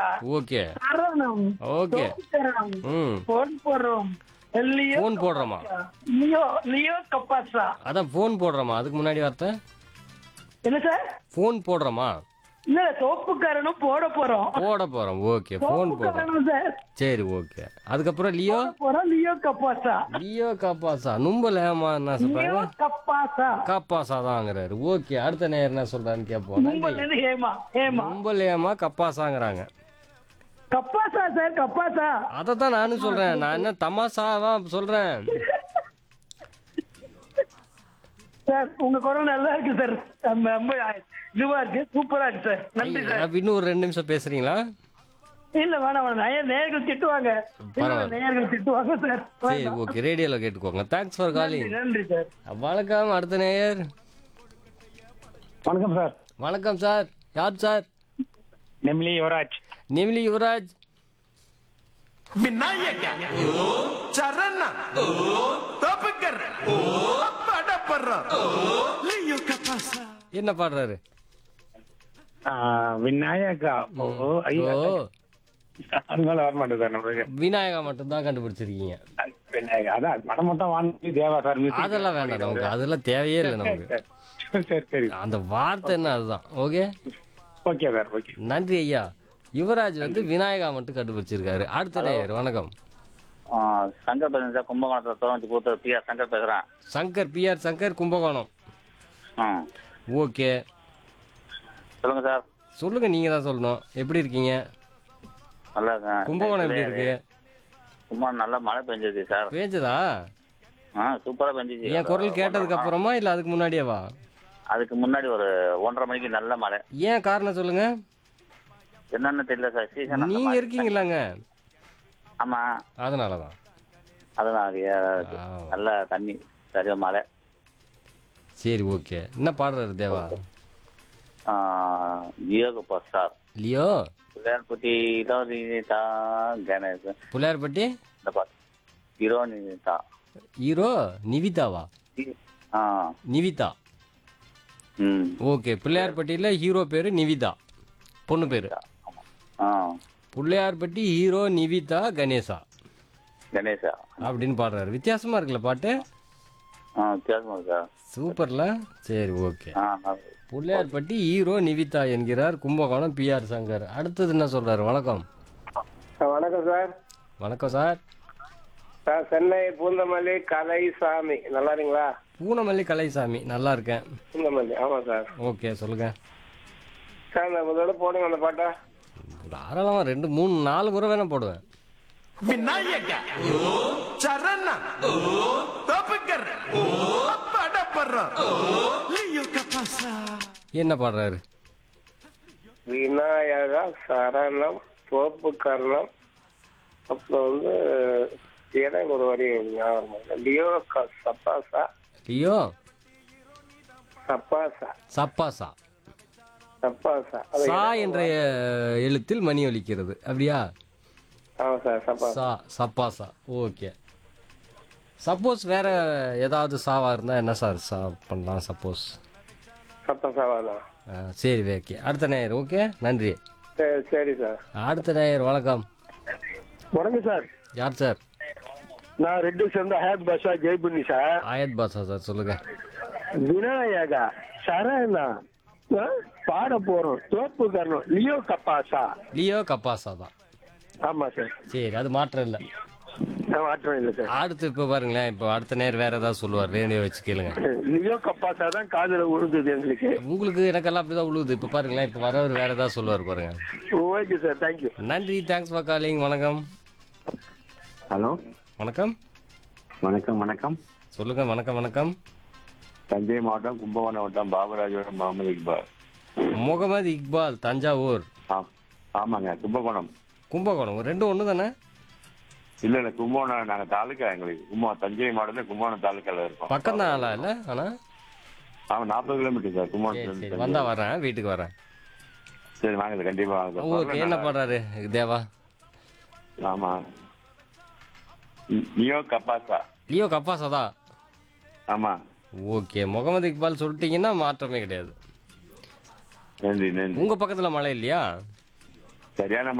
Okay சரணம் okay சோத்திரம் ம் போன் போடுறோம் லியோ ஃபோன் போடுறோமா லியோ லியோ கப்பாசா அதான் ஃபோன் போடுறோமா அதுக்கு முன்னாடி வார்த்தை என்ன சார் ஃபோன் போடுறோமா இல்ல சோப்புக்காரனும் போட போறோம் போட போறோம் ஓகே ஃபோன் போடுறோம் சோப்புக்காரனும் சார் சரி ஓகே அதுக்கப்புறம் லியோ போறோம் லியோ கப்பாசா லியோ காப்பாசா நும்பல ஏமா என்ன சொல்றாங்க லியோ கப்பாசா காப்பாசா தாங்கிறாரு ஓகே அடுத்த நேரம் என்ன சொல்றான்னு கேட்போம் மும்பைல இருந்து ஹேமா ஹேமா நும்பல் ஏமா கப்பாசாங்கிறாங்க கப்பாசா சார் கப்பாசா அதை தான் நானும் சொல்றேன் நான் என்ன தமாசாவா சொல்றேன் சார் உங்க குரல் நல்லா இருக்கு சார் ரொம்ப ரொம்ப இதுவா இருக்கு சூப்பரா இருக்கு சார் நன்றி சார் அப்ப இன்னும் ஒரு ரெண்டு நிமிஷம் பேசுறீங்களா இல்ல வேணாம் வேணாம் நேயர் நேயர்கள் திட்டுவாங்க இல்ல, நேயர்கள் திட்டுவாங்க சார் சரி ஓகே ரேடியோல கேட்டுக்கோங்க தேங்க்ஸ் ஃபார் காலிங் நன்றி சார் வணக்கம் அடுத்த நேயர் வணக்கம் சார் வணக்கம் சார் யார் சார் நெம்லி யுவராஜ் நிமிலி யுவராஜ் விநாயக சரண தோப்புக்கர் படப்படுற லியோ கபாசா என்ன பாடுறாரு விநாயகா ஓ ஐயா ஓ அதனால வர மாட்டேன் சார் நம்மளுக்கு விநாயகா மட்டும் தான் கண்டுபிடிச்சிருக்கீங்க விநாயகா அதான் படம் மொத்தம் வாங்கி தேவா சார் music. அதெல்லாம் வேண்டாம் நமக்கு அதெல்லாம் தேவையே இல்லை நமக்கு சரி, சரி சரி அந்த வார்த்தை என்ன அதுதான் ஓகே ஓகே சார் ஓகே நன்றி ஐயா யுவராஜ் வந்து விநாயகா மட்டும் கண்டுபிடிச்சிருக்காரு அடுத்த நேயர் வணக்கம் ஆ, சங்கர் பேசுறேன் சார் கும்பகோணத்தில் தோறஞ்சி கொடுத்த பி ஆர் சங்கர் பேசுகிறேன் சங்கர் பிஆர் சங்கர் கும்பகோணம் ம் ஓகே சொல்லுங்கள் சார் சொல்லுங்க நீங்க தான் சொல்லணும் எப்படி இருக்கீங்க நல்லா இருக்கேன் கும்பகோணம் எப்படி இருக்கு கும்பகோணம் நல்லா மழை பெஞ்சிருக்கு சார் பேஞ்சதா ஆ சூப்பராக பெஞ்சிச்சு என் குரல் கேட்டதுக்கு அப்புறமா இல்ல அதுக்கு முன்னாடியேவா அதுக்கு முன்னாடி ஒரு ஒன்றரை மணிக்கு நல்ல மழை ஏன் காரணம் சொல்லுங்க என்னன்னு தெரியல சார் சீசன் நீங்க இருக்கீங்களாங்க ஆமாம் அதனாலதான் அதுதான் அது ஏ- ஆ. நல்ல தண்ணி சரியா மழை சரி ஓகே என்ன பாடுறாரு தேவா ஆ, யோக பஸ் சார் லியோ பிள்ளையார்பட்டி ஹீரோனிதா கணேசன் புள்ளையார்பட்டி இந்த பாட்டு ஹீரோனிதா ஹீரோ நிவிதாவா ஆ நிவிதா ம் ஓகே பிள்ளையார்பட்டியில ஹீரோ பேரு நிவிதா பொண்ணு பேரு ஆ பிள்ளையார்பட்டி ஹீரோ நிவிதா கணேசா கணேஷா அப்படின்னு பாடுறாரு வித்தியாசமா இருக்குல்ல பாட்டு ஆ வித்தியாசமா இருக்கா சூப்பர்ல சரி ஓகே ஆ நல்லது. பிள்ளையார்பட்டி ஹீரோ நிவிதா என்கிறார் கும்பகோணம் பிஆர் சங்கர் அடுத்தது என்ன சொல்றாரு வணக்கம் வணக்கம் சார் வணக்கம் சார் சார் சென்னை பூந்தமல்லி கலைசாமி நல்லா இருக்கீங்களா பூனமல்லி கலைசாமி நல்லா இருக்கேன் பூந்தமல்லி ஆமா சார் ஓகே சொல்லுங்க சார் இந்த முதல்ல போடுங்க அந்த பாட்டை தாராளமா ரெண்டு மூணு நாலு முறை வேணா போடுவேன் விநாயக சரண தோப்புக்கர் படப்படுற லியோ கபாசா என்ன பாடுறாரு விநாயகா சரணம் தோப்பு கர்ணம் அப்புறம் வந்து எனக்கு ஒரு வரி ஞாபகம் இல்லை. லியோ க- சப்பாசா லியோ சப்பாசா சப்பாசா சப்பாசா அது சா என்ற அஹ், எழுத்தில் மணி ஒலிக்கிறது அப்படியா ஆமா சார் சப்பாசா சா சப்பாசா ஓகே சப்போஸ் வேற ஏதாவது சாவா இருந்தா என்ன சார் சா பண்ணலாம் சப்போஸ் சப்பாசாவா தான் சரி ஓகே அடுத்த நேயர் ஓகே நன்றி சரி சரி சார் அடுத்த நேயர் வணக்கம் வணக்கம் சார் யார் சார் நான் ரெட்டு சேர்ந்த ஹேப் பஷா ஜெய்புண்ணி சார் ஆயத் பாஷா சார் சொல்லுங்க விநாயகா சரணா ஆ? பாட போறோம் தோப்பு கரணும் லியோ கப்பாசா லியோ கப்பாசா தான் ஆமா சார் சரி அது மாற்றம் இல்லை நான் மாற்றம் இல்லை சார் அடுத்து இப்போ பாருங்களேன் இப்போ அடுத்த நேர் வேற ஏதாவது சொல்லுவார் ரேடியோ வச்சு கேளுங்க லியோ கப்பாசா தான் காதுல விழுந்தது எங்களுக்கு உங்களுக்கு எனக்கெல்லாம் அப்படிதான் உழுவுது இப்போ பாருங்களேன் இப்போ வரவர் வேற ஏதாவது சொல்லுவார் பாருங்க ஓகே சார் தேங்க்யூ நன்றி தேங்க்ஸ் ஃபார் காலிங் வணக்கம் ஹலோ வணக்கம் வணக்கம் வணக்கம் சொல்லுங்க வணக்கம் வணக்கம் தஞ்சை மாவட்டம் கும்பகோணம் மாவட்டம் பாபராஜோட முகமது இக்பால் முகமது இக்பால் தஞ்சாவூர் ஆ ஆமாங்க கும்பகோணம் கும்பகோணம் ரெண்டும் ஒன்று தானே இல்ல இல்ல கும்பகோணம் நாங்க தாலுக்கா எங்களுக்கு கும்பகோணம் தஞ்சை மாவட்டத்துல கும்பகோணம் தாலுக்கால இருக்கோம் பக்கம் தான் ஆளா இல்லை ஆனால் ஆமா நாற்பது கிலோமீட்டர் சார் சரி கும்பகோணம் சரி வந்தா வரேன் வீட்டுக்கு வரேன் சரி வாங்க சார் கண்டிப்பா வாங்க சார். ஓகே என்ன பாடுறாரு தேவா ஆமா நியோ கப்பாசா லியோ கப்பாசா தான் ஆமா ஓகே முகமது இக்பால் சொல்லிட்டீங்கன்னா மாற்றமே கிடையாது நன்றி நன்றி உங்க பக்கத்துல மழை இல்லையா சரியான